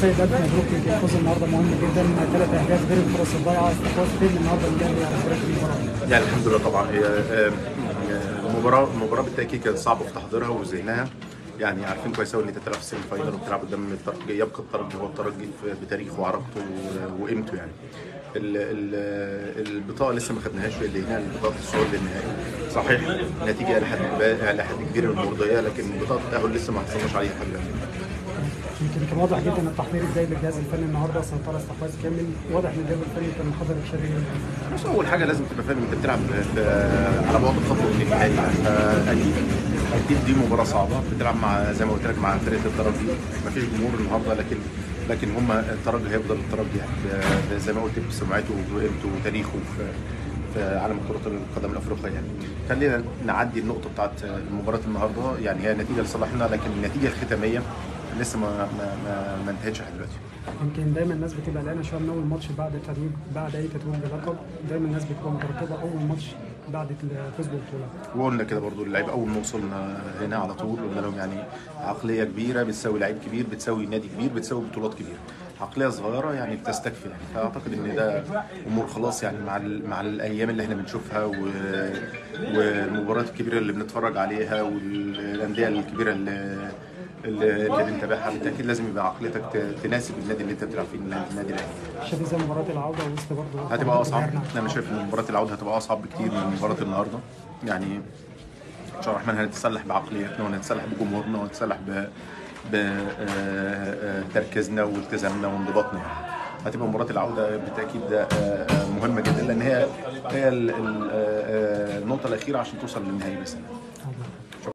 سيد الف مبروك يمكن الفوز النهارده مهم جدا ثلاث اهداف غير الفرص الضايعه استحواذ فين النهارده من الاهلي على فريق المباراه يعني الحمد لله طبعا هي آه، المباراه المباراه بالتاكيد كانت صعبه في تحضيرها وذهنها يعني عارفين كويس قوي ان انت تلعب في السيمي فاينل وبتلعب قدام الترجي يبقى الترجي هو الترجي في- بتاريخه وعراقته و- وقيمته يعني ال- ال- البطاقه لسه ما خدناهاش اللي هنا بطاقه الصعود للنهائي صحيح نتيجه الى حد كبير- الى حد كبير مرضيه لكن بطاقه التاهل لسه ما حصلناش عليها حاجه يمكن كان واضح جدا التحضير ازاي للجهاز الفني النهارده سيطره استحواذ كامل واضح ان الجهاز الفني كان محضر بشكل بص اول حاجه لازم تبقى فاهم انت بتلعب في- على بعد خطوه من النهائي يعني فاكيد اكيد دي مباراه صعبه بتلعب مع زي ما قلت لك مع فرقه الترجي مفيش جمهور النهارده لكن لكن هم الترجي هيفضل الترجي يعني ب- ب- زي ما قلت بسمعته وقيمته وتاريخه في في عالم كرة القدم الأفريقية يعني خلينا نعدي النقطة بتاعت مباراة النهاردة يعني هي نتيجة لصالحنا لكن النتيجة الختامية لسه ما ما ما, ما انتهتش لحد دلوقتي يمكن دايما الناس بتبقى قلقانه شويه من اول ماتش بعد التتويج بعد اي تتويج بلقب دايما الناس بتبقى مترقبه اول ماتش بعد الفوز بالبطوله وقلنا كده برضو اللعيبه اول ما وصلنا هنا على طول قلنا لهم يعني عقليه كبيره بتساوي لعيب كبير بتساوي نادي كبير بتساوي بطولات كبيره عقليه صغيره يعني بتستكفي يعني فاعتقد ان ده امور خلاص يعني مع ال- مع الايام اللي احنا بنشوفها و... والمباريات الكبيره اللي بنتفرج عليها والانديه الكبيره اللي اللي اللي بنتابعها بالتاكيد لازم يبقى عقليتك ت- تناسب النادي اللي انت بتلعب فيه النادي الاهلي شايف ازاي مباراه العوده وسط برضه هتبقى اصعب انا شايف ان مباراه العوده هتبقى اصعب بكتير من مباراه النهارده يعني ان شاء الله الرحمن هنتسلح بعقليتنا ونتسلح بجمهورنا ونتسلح ب بتركيزنا والتزامنا وانضباطنا يعني. هتبقى مباراه العوده بالتاكيد آه، آه، مهمه جدا لان هي هي ال- ال- آه، آه، النقطه الاخيره عشان توصل للنهائي بس